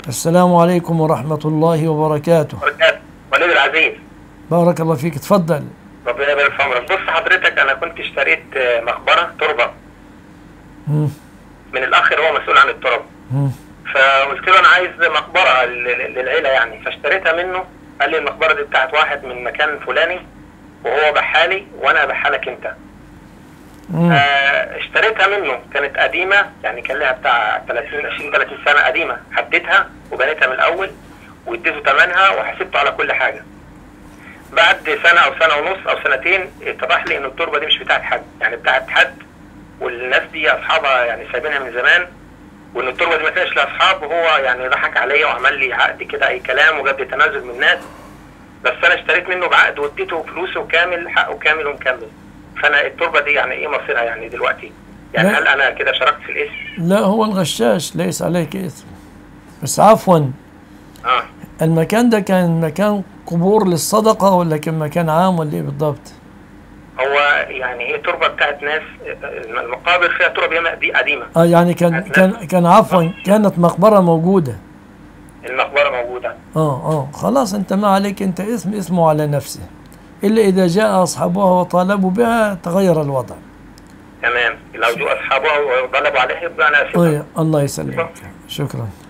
السلام عليكم ورحمة الله وبركاته وبركاته وليد العزيز بارك الله فيك تفضل ربنا يبارك في عمرك بص حضرتك انا كنت اشتريت آه، مقبره تربه مم. من الاخ اللي هو مسؤول عن التراب مم. فقلت له انا عايز مقبره لل- للعيله يعني فاشتريتها منه قال لي المقبره دي بتاعت واحد من مكان فلاني وهو بحالي وانا بحالك انت مم. آه، اشتريتها منه كانت قديمه يعني كان لها بتاع 30 20 30 سنه قديمه حديتها وبنيتها من الاول واديته ثمنها وحسبته على كل حاجه بعد سنه او سنه ونص او سنتين اتضح لي ان التربه دي مش بتاعت حد يعني بتاعت حد والناس دي اصحابها يعني سايبينها من زمان وان التربه دي ما كانش لها اصحاب وهو يعني ضحك عليا وعمل لي عقد كده اي كلام وجاب لي تنازل من الناس بس انا اشتريت منه بعقد واديته فلوسه كامل حقه كامل ومكمل فانا التربه دي يعني ايه مصيرها يعني دلوقتي؟ يعني لا. هل انا كده شاركت في الاسم؟ لا هو الغشاش ليس عليك إثم بس عفوا اه المكان ده كان مكان قبور للصدقة ولا كان مكان عام ولا إيه بالضبط؟ هو يعني هي تربه بتاعت ناس المقابر فيها تربه ياما دي قديمه آه يعني كان كان كان عفوا كانت مقبرة موجودة المقبره موجوده اه اه خلاص انت ما عليك انت اسم اسمه على نفسه الا اذا جاء اصحابها وطالبوا بها تغير الوضع تمام لو جو اصحابها وطلبوا عليها يبقى انا اسف طيب الله يسلمك شكرا